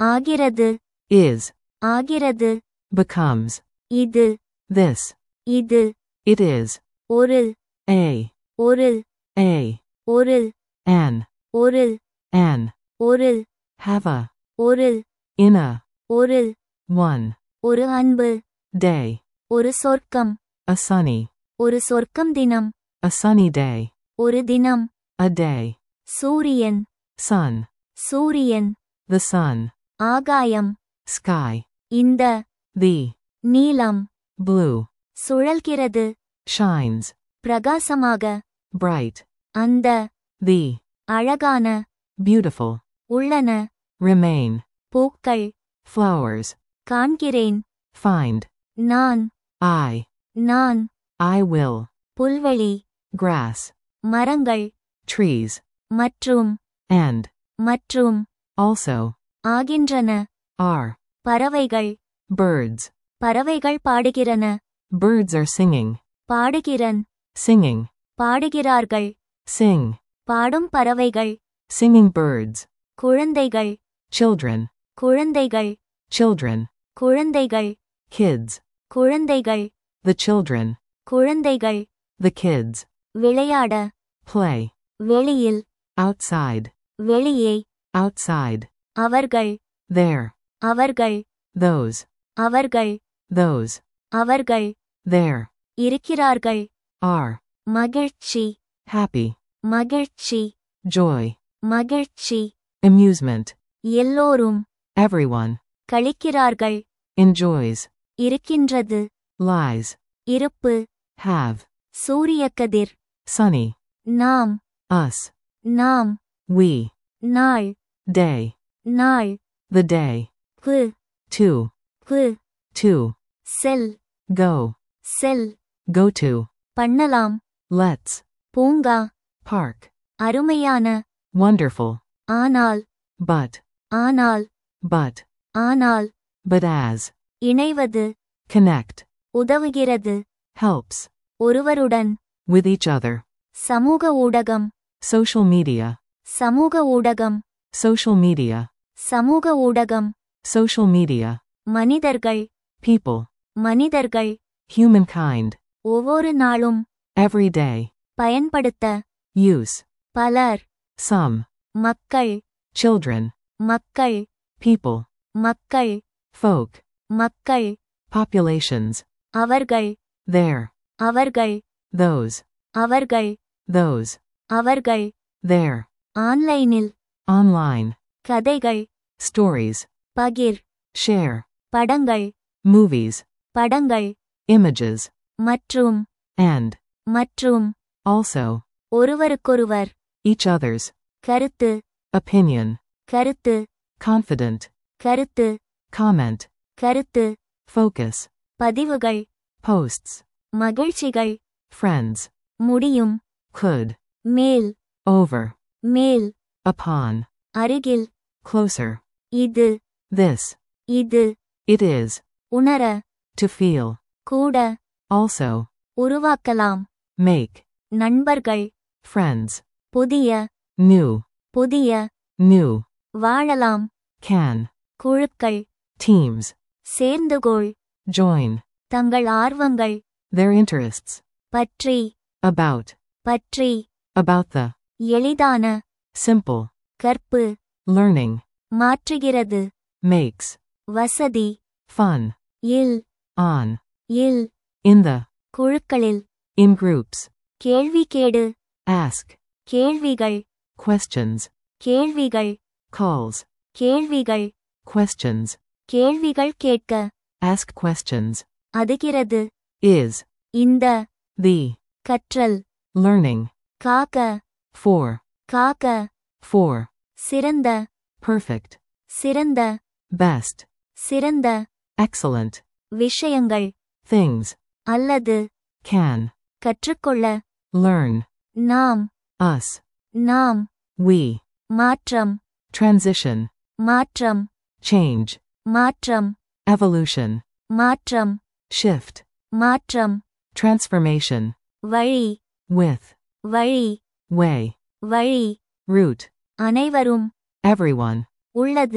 ஆகிறது is, ஆகிறது becomes, இது this, இது it is, ஒரு a, ஒரு a, ஒரு an, ஒரு an, ஒரு have a, ஒரு in a, ஒரு one, ஒரு அன்பு day, ஒரு சொர்க்கம் a sunny, ஒரு சொர்க்கம் தினம் a sunny day, ஒரு தினம் a day, சூரியன் sun, சூரியன் the sun, ஆகாயம் sky, இந்த the, நீலம் blue, சுழல்கிறது shines, பிரகாசமாக bright, அந்த the, அழகான beautiful, உள்ளன remain, பூக்கள் flowers, காண்கிறேன் find, நான் I, நான் I will, புல்வெளி grass, மரங்கள் trees, மற்றும் and, மற்றும் also, ஆகின்றன are, பறவைகள் birds, பறவைகள் பாடுகிறன birds are singing, பாடுகிறன் singing, பாடுகிறார்கள் sing, பாடும் பறவைகள் singing birds, குழந்தைகள் children, குழந்தைகள் children, குழந்தைகள் kids, குழந்தைகள் the children, குழந்தைகள் the kids, விளையாட play, வெளியில் outside, வெளியே outside, அவர்கள் there, அவர்கள் those, அவர்கள் those, அவர்கள் there, இருக்கிறார்கள் are, மகிழ்ச்சி happy, மகிழ்ச்சி joy, மகிழ்ச்சி amusement, எல்லோரும் everyone, கழிக்கிறார்கள் enjoys, இருக்கின்றது lies, இருப்பு have, சூரியக்கதிர் sunny, நாம் us, நாம் we, நாள் day, நாள் the day, கு to, கு to, sell go, sell go to, பண்ணலாம் let's, பூங்கா park, அருமையான wonderful, ஆனால் but, ஆனால் but, ஆனால் but as, இணைவது connect, உதவுகிறது helps, ஒருவருடன் with each other, சமூக ஊடகம் social media, சமூக ஊடகம் social media, சமூக ஊடகம் social media, மனிதர்கள் people, மனிதர்கள் humankind, ஒவ்வொரு நாளும் every day, பயன்படுத்த use, பலர் some, மக்கள் children, மக்கள் people, மக்கள் folk, மக்கள் populations, அவர்கள் there, அவர்கள் those, அவர்கள் those, அவர்கள் there, ஆன்லைனில் online, கதைகள் stories, பகிர் share, படங்கள் movies, படங்கள் images, மற்றும் and, மற்றும் also, ஒருவருக்கொருவர் each other's, கருத்து opinion, கருத்து confident, கருத்து comment, கருத்து focus, பதிவுகள் posts, மகிழ்ச்சிகள் friends, முடியும் could, மேல் over, மேல் upon, அருகில் closer, இது this, இது it is, உணர to feel, கூட also, உருவாக்கலாம் make, நண்பர்கள் friends, புதிய new, புதிய new, வாழலாம் can, குழுக்கள் teams, சேர்ந்துகொள் join, தங்கள் ஆர்வங்கள் their interests, பற்றி about, பற்றி about the, எளிதான simple, கற்பு learning, மாற்றுகிறது makes, வசதி fun, will on, will in the, குழுக்களில் in groups, கேள்வி கேடு ask, கேள்விகள் questions, கேள்விகள் calls, கேள்விகள் questions, கேள்விகள் கேட்க ask questions, அதுகிறது is, இந்த the, கற்றல் learning, காக்க for, காக்க for, சிறந்த perfect, சிறந்த best, சிறந்த excellent, விஷயங்கள் things, அல்லது can, கற்றுக்கொள்ள learn, நாம் us, நாம் we, மாற்றம் transition, மாற்றம் change, மாற்றம் evolution, மாற்றம் shift, மாற்றம் transformation, வழி with, வழி way, வழி route, அனைவரும் everyone, உள்ளது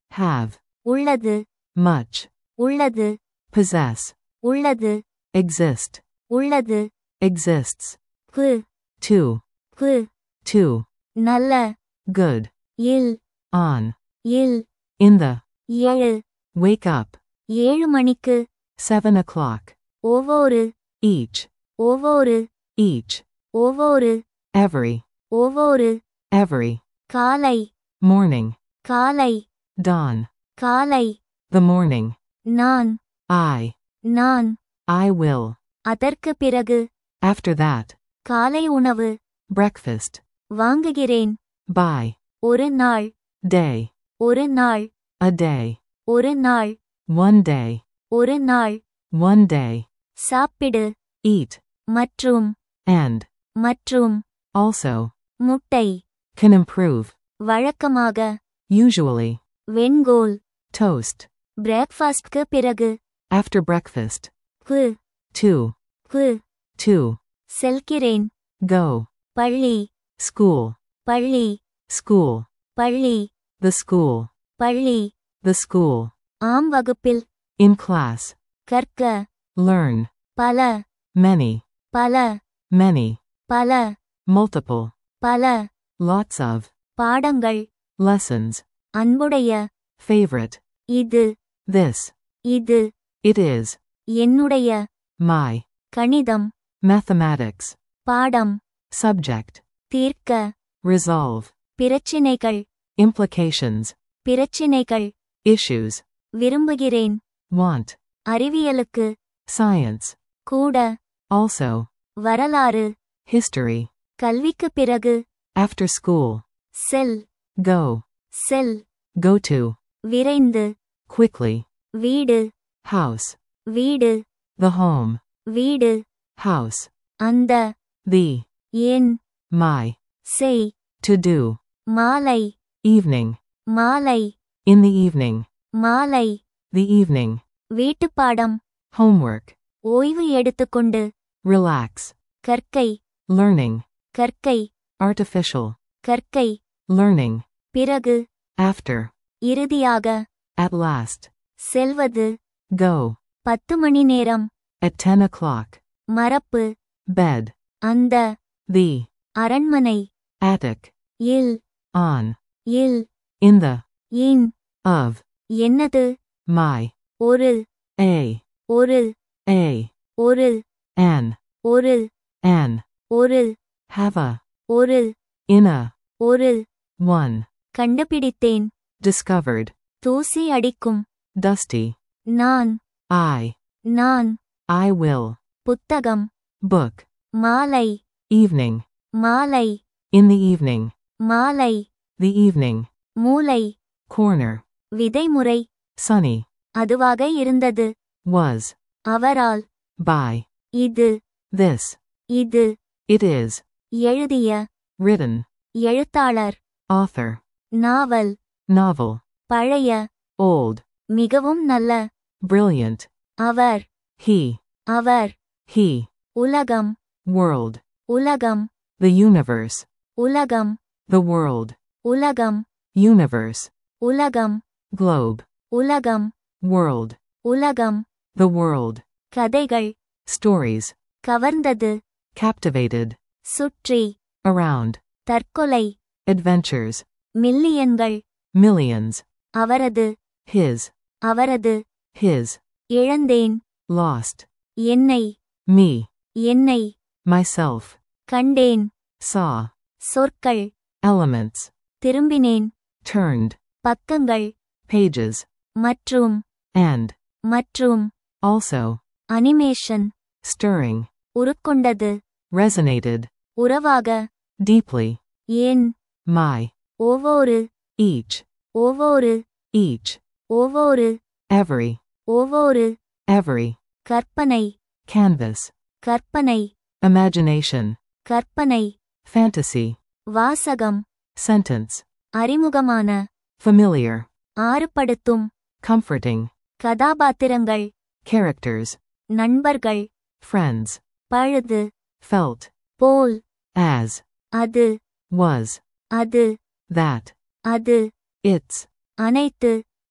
have, உள்ளது much, உள்ளது possess, உள்ளது exist, உள்ளது exists, கு to, கு to, நல்ல good, will on, will in the, ஏழு wake up, ஏழு மணிக்கு seven o'clock, ஒவ்வொரு each, ஒவ்வொரு each, ஒவ்வொரு every, ஒவ்வொரு every, காலை morning, காலை dawn, காலை the morning, நான் I, நான் I will, அதற்கு பிறகு after that, காலை உணவு breakfast, வாங்குகிறேன் by, ஒரு நாள் day, ஒரு நாள் a day, ஒரு நாள் one day, ஒரு நாள் one day, சாப்பிடு eat, மற்றும் and, மற்றும் also, முட்டை can improve, வழக்கமாக usually, வெண்கோல் toast, பிரேக்ஃபாஸ்ட்க்கு பிறகு after breakfast, கு to, கு to, செல்கிறேன் go, பள்ளி school, பள்ளி school, பள்ளி the school, பள்ளி the school, ஆம் வகுப்பில் in class, கற்க learn, பல many, பல many, பல multiple, பல lots of, பாடங்கள் lessons, அன்புடைய favorite, இது this, இது it is, என்னுடைய my, கணிதம் mathematics, பாடம் subject, தீர்க்க resolve, பிரச்சினைகள் implications, பிரச்சினைகள் issues, விரும்புகிறேன் want, அறிவியலுக்கு science, கூட also, வரலாறு history, கல்விக்கு பிறகு after school, sell go, sell go to, விரைந்து quickly, வீடு house, வீடு the home, வீடு house, அந்த the, ஏன் my, செய் to do, மாலை evening, மாலை in the evening, மாலை the evening, வீட்டுப்பாடம் homework, ஓய்வு எடுத்துக்கொண்டு relax, கற்கை learning, கற்கை artificial, கற்கை learning, பிறகு after, இறுதியாக at last, செல்வது go, பத்து மணி நேரம் at 10 o'clock, மரப்பு bed, அந்த the, அரண்மனை attic, will on, will in the, in of, என்னது my, ஒரு a, ஒரு a, ஒரு an, ஒரு an, ஒரு have a, ஒரு in a, ஒரு one, கண்டுபிடித்தேன் discovered, தூசி அடிக்கும் dusty, நான் I, நான் I will, புத்தகம் book, மாலை evening, மாலை in the evening, மாலை the evening, மூலை corner, விதைமுறை sunny, அதுவாக இருந்தது was, அவரால் by, இது this, இது it is, எழுதிய written, எழுத்தாளர் author, நாவல் novel, பழைய old, மிகவும் நல்ல brilliant, அவர் he, அவர் he, உலகம் world, உலகம் the universe, உலகம் the world, உலகம் universe, உலகம் globe, உலகம் world, உலகம் the world, கதைகள் stories, கவர்ந்தது captivated, சுற்றி around, தற்கொலை adventures, மில்லியன்கள் millions, அவரது his, அவரது his, இழந்தேன் lost, என்னை me, என்னை myself, கண்டேன் saw, சொற்கள் elements, திரும்பினேன் turned, பக்கங்கள் pages, மற்றும் and, மற்றும் also, அனிமேஷன் stirring, உருக்கொண்டது resonated, உறவாக deeply, ஏன் my, ஒவ்வொரு each, ஒவ்வொரு each, ஒவ்வொரு every, ஒவ்வொரு every, கற்பனை canvas, கற்பனை imagination, கற்பனை fantasy, வாசகம் sentence, அறிமுகமான familiar, ஆறுபடுத்தும் comforting, கதாபாத்திரங்கள் characters, நண்பர்கள் friends, பழுது felt, போல் as, அது was, அது that, அது its, அனைத்து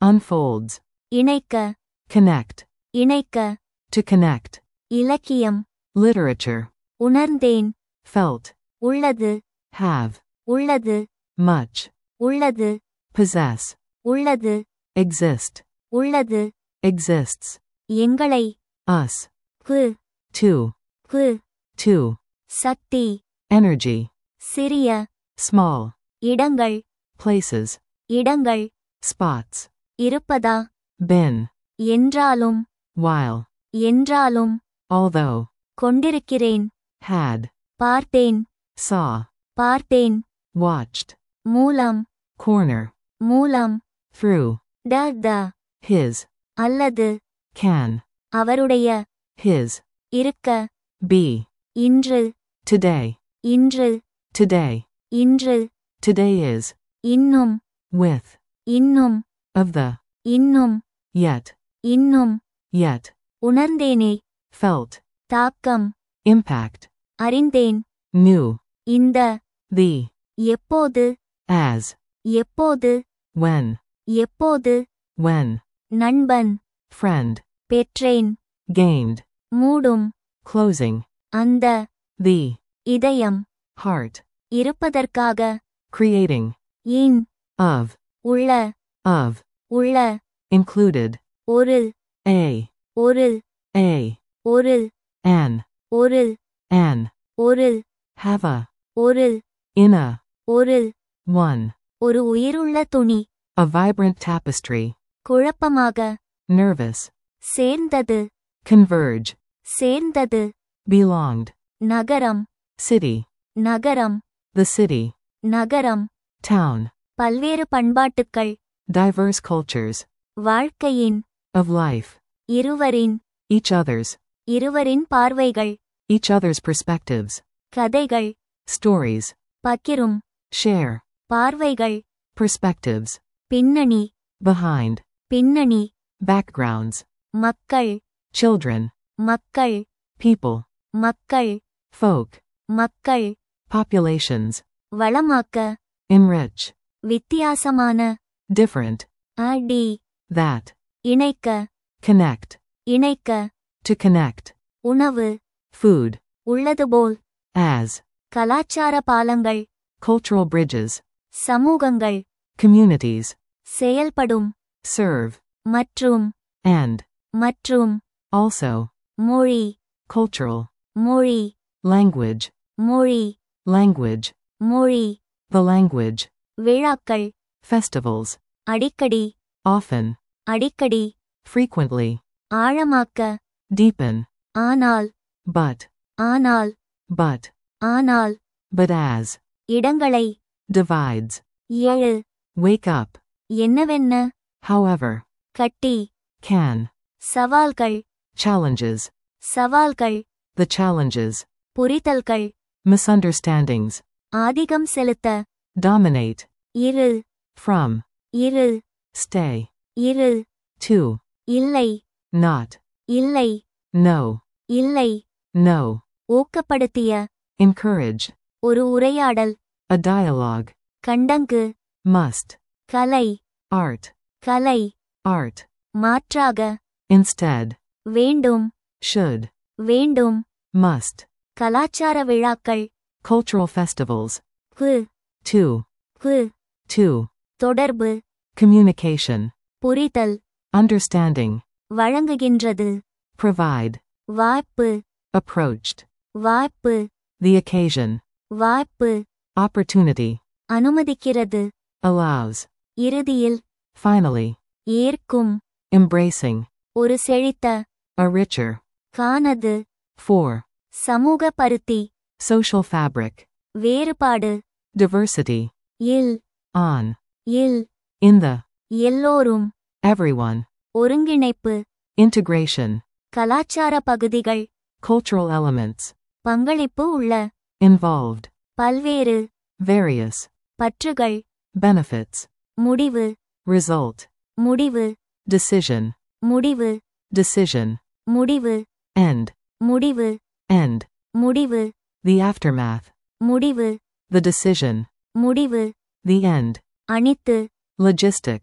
unfolds, இணைக்க connect, இணைக்க to connect, இலக்கியம் literature, உணர்ந்தேன் felt, உள்ளது have, உள்ளது much, உள்ளது possess, உள்ளது exist, உள்ளது exists, எங்களை us, கு to, கு to, சக்தி energy, சிறிய small, இடங்கள் places, இடங்கள் spots, இருப்பதா been, என்றாலும் while, என்றாலும் although, கொண்டிருக்கிறேன் had, பார்த்தேன் saw, பார்த்தேன் watched, மூலம் corner, மூலம் through, ட த his, அல்லது can, அவருடைய his, இருக்க be, இன்று today, இன்று today, இன்று today is, இன்னும் with, இன்னும் of the, இன்னும் yet, இன்னும் yet, உணர்ந்தேனே felt, தாக்கம் impact, அறிந்தேன் knew, இந்த the, எப்போது as, எப்போது when, எப்போது when, நண்பன் friend, பெற்றேன் gained, மூடும் closing, அந்த the, இதயம் heart, இருப்பதற்காக creating, இன் of, உள்ள of, உள்ள included, ஒரு a, ஒரு a, ஒரு an, ஒரு an, ஒரு have a, ஒரு in a, ஒரு one, ஒரு உயிருள்ள துணி a vibrant tapestry, குழப்பமாக nervous, சேர்ந்தது converge, சேர்ந்தது belonged, நகரம் city, நகரம் the city, நகரம் town, பல்வேறு பண்பாட்டுக்கள் diverse cultures, வாழ்க்கையின் of life, இருவரின் each other's, இருவரின் பார்வைகள் each other's perspectives, கதைகள் stories, பகிரும் share, பார்வைகள் perspectives, பின்னணி behind, பின்னணி backgrounds, மக்கள் children, மக்கள் people, மக்கள் folk, மக்கள் populations, வளமாக்க enrich, வித்தியாசமான different, அடி that, இணைக்க connect, இணைக்க to connect, உணவு food, உள்ளதுபோல் as, கலாச்சார பாலங்கள் cultural bridges, சமூகங்கள் communities, செயல்படும் serve, மற்றும் and, மற்றும் also, மொழி cultural, மொழி language, மொழி language, மொழி the language, விழாக்கள் festivals, அடிக்கடி often, அடிக்கடி frequently, ஆழமாக்க deepen, ஆனால் but, ஆனால் but, ஆனால் but as, இடங்களை divides, ஏழு wake up, என்னவென்ன however, கட்டி can, சவால்கள் challenges, சவால்கள் the challenges, புரிதல்கள் misunderstandings, ஆதிக்கம் செலுத்த dominate, இரு from, இரு stay, இரு to, இல்லை not, இல்லை no, இல்லை no, ஊக்கப்படுத்திய encourage, ஒரு உரையாடல் a dialogue, கண்டங்கு must, Kalai art, Kalai art, மாற்றாக instead, வேண்டும் should, வேண்டும் must, கலாச்சார விழாக்கள் cultural festivals, கு to, கு to, தொடர்பு communication, புரிதல் understanding, வழங்குகின்றது provide, வாய்ப்பு approached, வாய்ப்பு the occasion, வாய்ப்பு opportunity, அனுமதிக்கிறது allows, இறுதியில் finally, ஏற்கும் embracing, ஒரு செழித்த a richer, கானது for, சமூக பருத்தி social fabric, வேறுபாடு diversity, will on, will in the, எல்லோரும் everyone, ஒருங்கிணைப்பு integration, கலாச்சார பகுதிகள் cultural elements, பங்களிப்பு உள்ள involved, பல்வேறு various, பற்றுகள் benefits, முடிவு result, முடிவு decision, முடிவு decision, முடிவு end, முடிவு end, முடிவு the aftermath, முடிவு the decision, முடிவு the end, அணித்து logistics,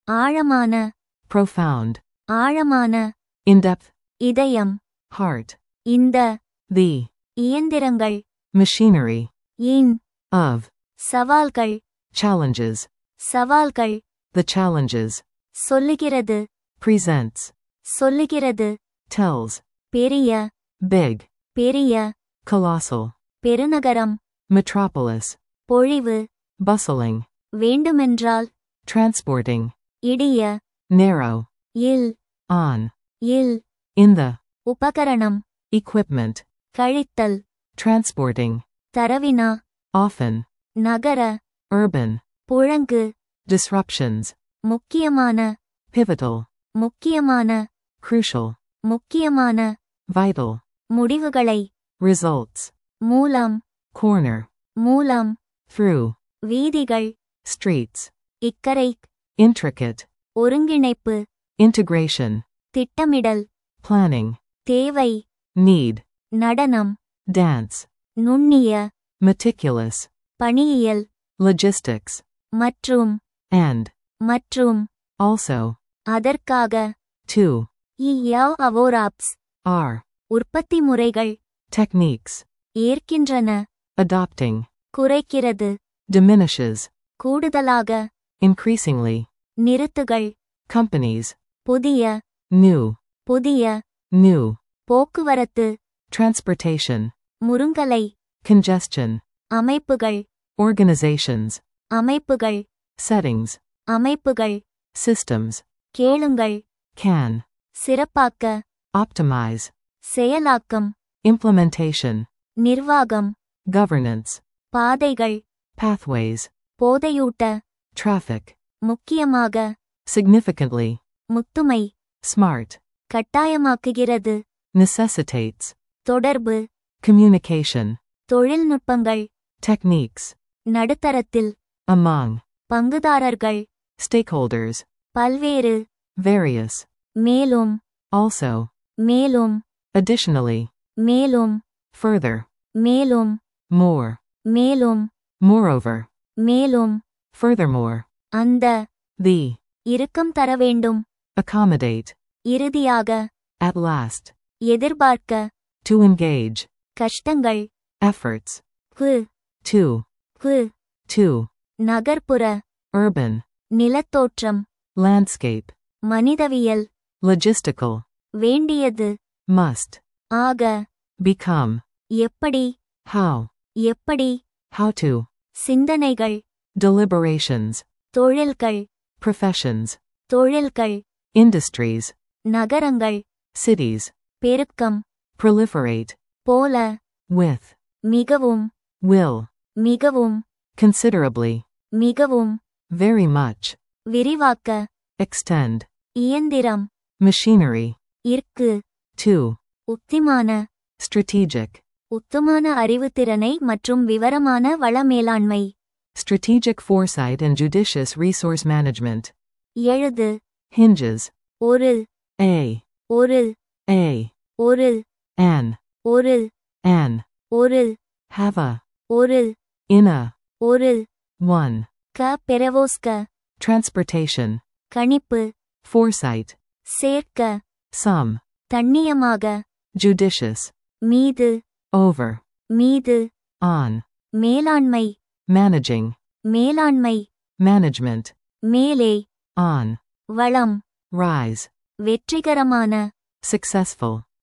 ஆழமான profound, ஆழமான in-depth, இதயம் heart, இந்த the, இயந்திரங்கள் machinery, இன் of, சவால்கள் challenges, சவால்கள் the challenges, சொல்லுகிறது presents, சொல்லுகிறது tells, பெரிய big, பெரிய colossal, பெருநகரம் metropolis, பொழிவு bustling, வேண்டுமென்றால் transporting, இடிய narrow, will on, will in the, உபகரணம் equipment, கழித்தல் transporting, தரவினா often, நகர urban, புழங்கு disruptions, முக்கியமான pivotal, முக்கியமான crucial, முக்கியமான vital, முடிவுகளை results, மூலம் corner, மூலம் through, வீதிகள் streets, இக்கரை intricate, ஒருங்கிணைப்பு integration, திட்டமிடல் planning, தேவை need, நடனம் dance, நுண்ணிய meticulous, பணியியல் logistics, மற்றும் and, மற்றும் also, அதற்காக to, இயவ் அவோராப்ஸ் are, உற்பத்தி முறைகள் techniques, ஏற்கின்றன adopting, குறைக்கிறது diminishes, கூடுதலாக increasingly, நிறுத்துகள் companies, புதிய new, புதிய new, போக்குவரத்து transportation, முருங்கலை congestion, அமைப்புகள் organizations, அமைப்புகள் settings, அமைப்புகள் systems, கேளுங்கள் can, சிறப்பாக்க optimize, செயலாக்கம் implementation, நிர்வாகம் governance, பாதைகள் pathways, போதையூட்ட traffic, முக்கியமாக significantly, முத்துமை smart, கட்டாயமாக்குகிறது necessitates, தொடர்பு communication, தொழில்நுட்பங்கள் techniques, நடுத்தரத்தில் among, பங்குதாரர்கள் stakeholders, பல்வேறு various, மேலும் also, மேலும் additionally, மேலும் further, மேலும் more, மேலும் moreover, மேலும் furthermore, அந்த the, இறுக்கம் தர வேண்டும் accommodate, இறுதியாக at last, எதிர்பார்க்க to engage, கஷ்டங்கள் efforts, கு to, கு to, நகர்ப்புற urban, நிலத்தோற்றம் landscape, மனிதவியல் logistical, வேண்டியது must, ஆக become, எப்படி how, எப்படி how to, சிந்தனைகள் deliberations, தொழில்கள் professions, தொழில்கள் industries, நகரங்கள் cities, பெருக்கம் proliferate, போல with, மிகவும் will, மிகவும் considerably, மிகவும் very much, விரிவாக்க extend, இயந்திரம் machinery, இற்கு to, உத்திமான strategic, உத்துமான அறிவுத்திறனை மற்றும் விவரமான வள மேலாண்மை strategic foresight and judicious resource management, எழுது hinges, ஒரு a, ஒரு a, ஒரு an, ஒரு an, ஒரு have a, ஒரு in a, ஒரு one, க பெரவோஸ்க transportation, கணிப்பு foresight, சேர்க்க some, தண்ணியமாக judicious, மீது over, மீது on, மேலாண்மை managing, மேலாண்மை management, மேலே on, வளம் rise, வெற்றிகரமான successful,